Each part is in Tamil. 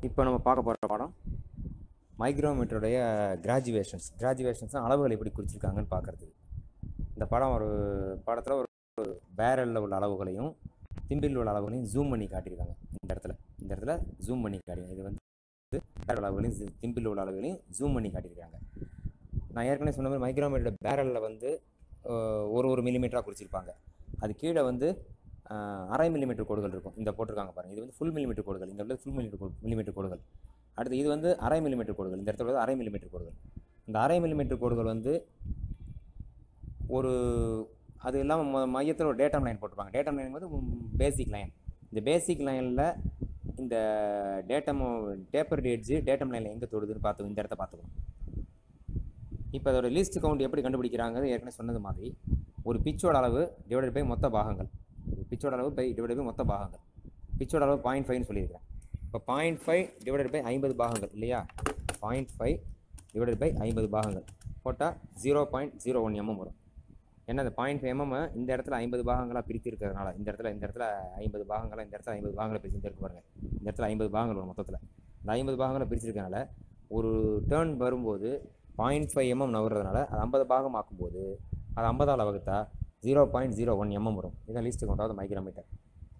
இப்போ நம்ம பார்க்க போகிற பாடம் மைக்ரோமீட்டருடைய கிராஜுவேஷன்ஸ் கிராஜுவேஷன்ஸ் அளவுகள் எப்படி குறிச்சிருக்காங்கன்னு பார்க்குறதுக்கு இந்த படம் ஒரு படத்தில் ஒரு பேரலில் உள்ள அளவுகளையும் திம்பில் உள்ள அளவுகளையும் ஜூம் பண்ணி காட்டியிருக்காங்க இந்த இடத்துல இந்த இடத்துல ஜூம் பண்ணி காட்டியிருக்காங்க இது வந்து பேரல் அளவுகளையும் zi- திம்பில் உள்ள அளவுகளையும் ஜூம் பண்ணி காட்டியிருக்காங்க நான் ஏற்கனவே சொன்ன மாதிரி மைக்ரோமீட்டரோட பேரலில் வந்து அஹ், ஒரு ஒரு மில்லிமீட்டராக குறிச்சிருப்பாங்க அது கீழே வந்து அஹ், அரை மில்லிமீட்டர் கோடுகள் இருக்கும் இந்த போட்டிருக்காங்க பாருங்கள் இது வந்து ஃபுல் மில்லிமீட்டர் கோடுகள் இந்த இடத்துல ஃபுல் மில்லிமீட்டர் மில்லிமீட்டர் கோடுகள் அடுத்து இது வந்து அரை மில்லிமீட்டர் கோடுகள் இந்த இடத்துல வந்து அரை மில்லிமீட்டர் கோடுகள் இந்த அரை மில்லிமீட்டர் கோடுகள் வந்து ஒரு அது இல்லாமல் மொ மையத்தில் ஒரு டேட்டம் லைன் போட்டிருப்பாங்க டேட்டம் லைன் வந்து பேசிக் லைன் இந்த பேசிக் லைனில் இந்த டேட்டம் டேப்பர் எட்ஜு டேட்டம் லைனில் எங்கே தொடுதுன்னு பார்த்து இந்த இடத்த பார்த்துக்கணும் இப்போ அதோட லீஸ்ட் கவுண்ட் எப்படி கண்டுபிடிக்கிறாங்க ஏற்கனவே சொன்னது மாதிரி ஒரு பிச்சோட அளவு டிவைடட் பை மொத்த பாகங்கள் பிச்சோட அளவு பை டிவைடட் பை மொத்த பாகங்கள் பிச்சோட அளவு பாயிண்ட் ஃபைவ்னு சொல்லியிருக்கிறேன் இப்போ பாயிண்ட் ஃபைவ் டிவைடட் பை ஐம்பது பாகங்கள் இல்லையா பாயிண்ட் ஃபைவ் டிவைடட் பை ஐம்பது பாகங்கள் போட்டால் zero point zero one mm வரும் ஏன்னா அந்த பாயிண்ட் ஃபைவ் எம்எம் இந்த இடத்துல ஐம்பது பாகங்களாக பிரித்து இருக்கிறதுனால இந்த இடத்துல இந்த இடத்துல ஐம்பது பாகங்களாக இந்த இடத்துல ஐம்பது பாகங்களை பிரிச்சு இந்த இடத்துல பாருங்க இந்த இடத்துல ஐம்பது பாகங்கள் வரும் மொத்தத்தில் இந்த ஐம்பது பாகங்களை பிரிச்சிருக்கனால ஒரு டேர்ன் வரும்போது பாயிண்ட் ஃபைவ் எம்எம் நவர்றதுனால அது ஐம்பது பாகம் ஆக்கும்போது அது ஐம்பதால் வகுத்தா zero point zero one mm வரும் இதான் லீஸ்ட்டு கொண்டாவது மைக்ரோமீட்டர்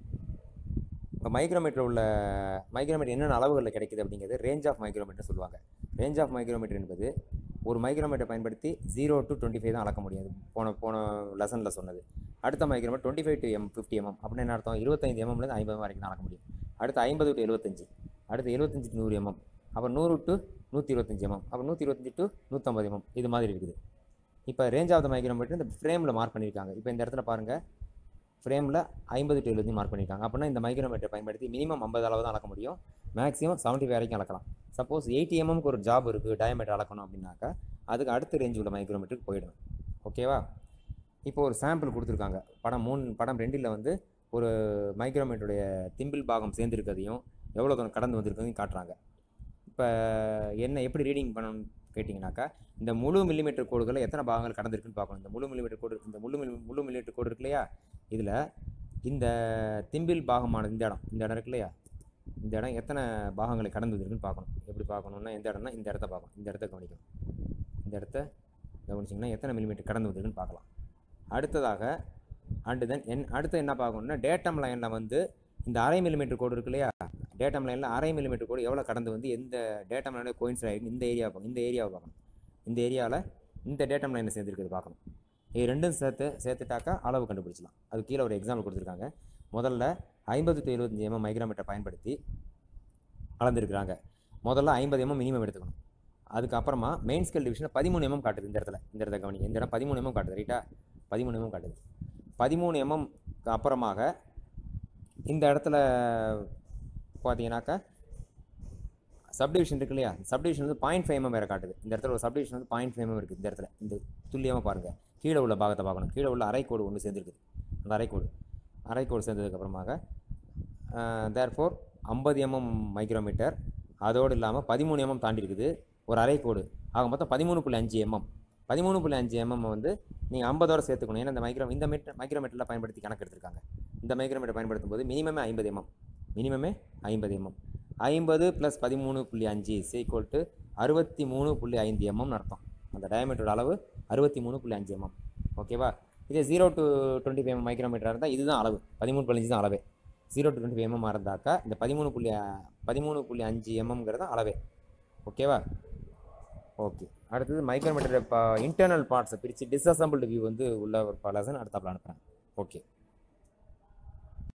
இப்போ மைக்ரோமீட்டர் உள்ள மைக்ரோமீட்டர் என்னென்ன அளவுகளில் கிடைக்குது அப்படிங்கிறது ரேஞ்ச் ஆஃப் மைக்ரோமீட்டர் சொல்லுவாங்க ரேஞ்ச் ஆஃப் மைக்ரோமீட்டர் என்பது ஒரு மைக்ரோமீட்டர் பயன்படுத்தி ஜீரோ டு டுவெண்ட்டி ஃபைவ் தான் அளக்க முடியும் அது போன போன லெசனில் சொன்னது அடுத்த micrometer twenty five to M fifty mm அப்படின்னு என்ன அர்த்தம் இருபத்தைந்து எம்எம்லேருந்து ஐம்பது வரைக்கும் தான் அளக்க முடியும் அடுத்து ஐம்பது டு எழுபத்தஞ்சு அடுத்து எழுபத்தஞ்சு டு நூறு எம்எம் அப்புறம் நூறு டு நூற்றி இருபத்தஞ்சி எம்எம் அப்புறம் நூற்றி இருபத்தஞ்சி டு நூற்றம்பது எம்எம் இது மாதிரி இருக்குது இப்போ ரேஞ்ச் ஆஃப் த மைக்ரோமீட்டர் இந்த ஃப்ரேமில் மார்க் பண்ணியிருக்காங்க இப்போ இந்த இடத்துல பாருங்கள் ஃப்ரேமில் ஐம்பது டு எழுபது மார்க் பண்ணியிருக்காங்க அப்படின்னா இந்த மைக்ரோமீட்டர் பயன்படுத்தி மினிமம் ஐம்பது அளவு தான் அளக்க முடியும் மேக்ஸிமம் செவன்ட்டி ஃபைவ் வரைக்கும் அளக்கலாம் சப்போஸ் எயிட்டி எம்எம்க்கு ஒரு ஜாப் இருக்குது டயமீட்டர் அளக்கணும் அப்படின்னாக்கா அதுக்கு அடுத்த ரேஞ்ச் உள்ள மைக்ரோமீட்டருக்கு போயிடணும் ஓகேவா இப்போ ஒரு சாம்பிள் கொடுத்துருக்காங்க படம் மூணு படம் ரெண்டில் வந்து ஒரு மைக்ரோமீட்டருடைய திம்பிள் பாகம் சேர்ந்துருக்கிறதையும் எவ்வளோ தூரம் கடந்து வந்திருக்கிறதையும் காட்டுறாங்க இப்போ என்ன எப்படி ரீடிங் பண்ணணும்னு கேட்டிங்கனாக்கா இந்த முழு மில்லிமீட்டர் கோடுகளில் எத்தனை பாகங்கள் கடந்திருக்குன்னு பார்க்கணும் இந்த முழு மில்லிமீட்டர் கோடு இந்த முழு மில்லி முழு மில்லிமீட்டர் கோடு இருக்கு இல்லையா இதில் இந்த திம்பில் பாகமானது இந்த இடம் இந்த இடம் இருக்கு இல்லையா இந்த இடம் எத்தனை பாகங்களை கடந்து வந்திருக்குன்னு பார்க்கணும் எப்படி பார்க்கணுன்னா எந்த இடம்னா இந்த இடத்த பார்க்கணும் இந்த இடத்த கவனிக்கணும் இந்த இடத்த கவனிச்சிங்கன்னா எத்தனை மில்லிமீட்டர் கடந்து வந்திருக்குன்னு பார்க்கலாம் அடுத்ததாக அண்டு தென் என் அடுத்து என்ன பார்க்கணும்னா டேட்டம் லைனில் வந்து இந்த அரை மில்லிமீட்டர் கோடு இருக்கு இல்லையா டேட்டம் லைனில் அரை மில்லிமீட்டர் கோடு எவ்வளோ கடந்து வந்து எந்த டேட்டம் லைனில் கோயின்ஸ் ஆகிருக்கு இந்த ஏரியா பார்க்கணும் இந்த ஏரியாவை பார்க்கணும் இந்த ஏரியாவில் இந்த டேட்டம் லைனில் சேர்ந்துருக்குது பார்க்கணும் இது ரெண்டும் சேர்த்து சேர்த்துட்டாக்கா அளவு கண்டுபிடிச்சலாம் அது கீழே ஒரு எக்ஸாம்பிள் கொடுத்துருக்காங்க முதல்ல ஐம்பது டு எழுபத்தஞ்சி எம்எம் மைக்ரோமீட்டர் பயன்படுத்தி அளந்துருக்குறாங்க முதல்ல ஐம்பது எம்எம் மினிமம் எடுத்துக்கணும் அதுக்கப்புறமா மெயின் ஸ்கேல் டிவிஷனில் பதிமூணு எம்எம் காட்டுது இந்த இடத்துல இந்த இடத்த கவனி இந்த இடம் பதிமூணு எம்எம் காட்டுது ரைட்டா பதிமூணு எம்எம் காட்டுது பதிமூணு எம்எம் அப்புறமாக இந்த இடத்துல பார்த்தீங்கன்னாக்கா சப்டிவிஷன் இருக்கு இல்லையா சப்டிவிஷன் வந்து பாயிண்ட் ஃபைவ் எம்எம் வேறு காட்டுது இந்த இடத்துல ஒரு சப்டிவிஷன் வந்து பாயிண்ட் ஃபைவ் எம்எம் இருக்குது இந்த இடத்துல இந்த துல்லியமாக பாருங்கள் கீழே உள்ள பாகத்தை பார்க்கணும் கீழே உள்ள அரைக்கோடு ஒன்று சேர்ந்துருக்குது அந்த அரைக்கோடு அரைக்கோடு சேர்ந்ததுக்கப்புறமாக தேர்ஃபோர் ஐம்பது எம்எம் மைக்ரோமீட்டர் அதோடு இல்லாமல் பதிமூணு எம்எம் தாண்டி இருக்குது ஒரு அரைக்கோடு ஆக மொத்தம் பதிமூணு புள்ளி அஞ்சு எம்எம் பதிமூணு புள்ளி அஞ்சு எம்எம் வந்து நீங்கள் ஐம்பதோட சேர்த்துக்கணும் ஏன்னா இந்த மைக்ரோ இந்த மீட்டர் மைக்ரோமீட்டரில் பயன்படுத்தி கணக்கு எடுத்திருக்காங்க இந்த மைக்ரோமீட்டர் பயன்படுத்தும் போது மினிமமே ஐம்பது எம்எம் மினிமமே ஐம்பது எம்எம் ஐம்பது ப்ளஸ் பதிமூணு புள்ளி அஞ்சு சீக்வல் டு அறுபத்தி மூணு புள்ளி ஐந்து எம்எம்னு அர்த்தம் அந்த டயமீட்டரோட அளவு அறுபத்தி மூணு புள்ளி அஞ்சு எம்எம் ஓகேவா இதே ஜீரோ டு டுவெண்ட்டி ஃபைவ் மைக்ரோமீட்டராக இருந்தால் இதுதான் அளவு பதிமூணு புள்ளி அஞ்சு தான் அளவே zero to twenty five mm இருந்தாக்கா இந்த பதிமூணு புள்ளி பதிமூணு புள்ளி அஞ்சு எம்எம்ங்கிறது தான் அளவே ஓகேவா ஓகே அடுத்தது மைக்ரோமீட்டர் இப்போ இன்டர்னல் பார்ட்ஸை பிரித்து டிஸ்அசம்பிள்டு வியூ வந்து உள்ள ஒரு பலசன் அடுத்தாப்பில் அனுப்புகிறேன் ஓகே